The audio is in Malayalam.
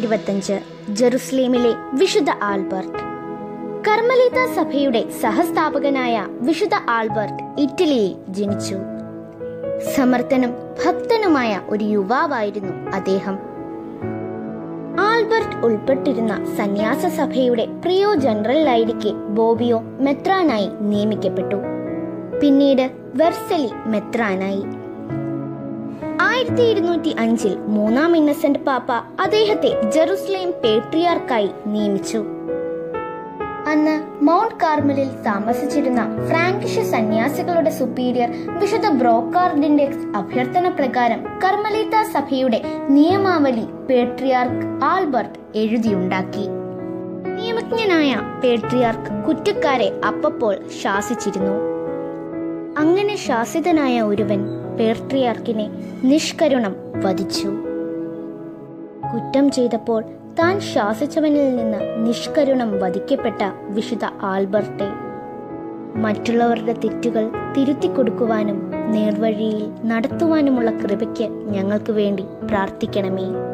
ഇരുപത്തഞ്ച് ജെറുസലേമിലെ വിശുദ്ധ ആൽബർട്ട് കർമ്മലീത സഭയുടെ സഹസ്ഥാപകനായ വിശുദ്ധ ആൽബർട്ട് ഇറ്റലിയിൽ ജനിച്ചു സമർത്ഥനും ഭക്തനുമായ ഒരു യുവാവായിരുന്നു അദ്ദേഹം ആൽബർട്ട് ഉൾപ്പെട്ടിരുന്ന സന്യാസ സഭയുടെ പ്രിയോ ജനറലായിരിക്കെ ബോബിയോ മെത്രാനായി നിയമിക്കപ്പെട്ടു പിന്നീട് വെർസലി മെത്രാനായി ആയിരത്തി ഇരുന്നൂറ്റി അഞ്ചിൽ മൂന്നാം ഇന്നസെന്റ് പാപ്പ അദ്ദേഹത്തെ ജെറുസലേം പേട്രിയാർക്കായി നിയമിച്ചു അന്ന് മൗണ്ട് കാർമലിൽ താമസിച്ചിരുന്ന ഫ്രാങ്കിഷ് സന്യാസികളുടെ സുപ്പീരിയർ വിശുദ്ധ ബ്രോക്കാർഡിന്റെ അഭ്യർത്ഥന പ്രകാരം കർമ്മലീത്ത സഭയുടെ നിയമാവലി പേട്രിയാർക്ക് ആൽബർട്ട് എഴുതിയുണ്ടാക്കി നിയമജ്ഞനായ പേട്രിയാർക്ക് കുറ്റക്കാരെ അപ്പപ്പോൾ ശാസിച്ചിരുന്നു അങ്ങനെ ശാസിതനായ ഒരുവൻ പേട്രിയാർക്കിനെ നിഷ്കരുണം വധിച്ചു കുറ്റം ചെയ്തപ്പോൾ താൻ ശാസിച്ചവനിൽ നിന്ന് നിഷ്കരുണം വധിക്കപ്പെട്ട വിശുദ്ധ ആൽബർട്ടെ മറ്റുള്ളവരുടെ തെറ്റുകൾ തിരുത്തി കൊടുക്കുവാനും നേർവഴിയിൽ നടത്തുവാനുമുള്ള കൃപയ്ക്ക് ഞങ്ങൾക്ക് വേണ്ടി പ്രാർത്ഥിക്കണമേ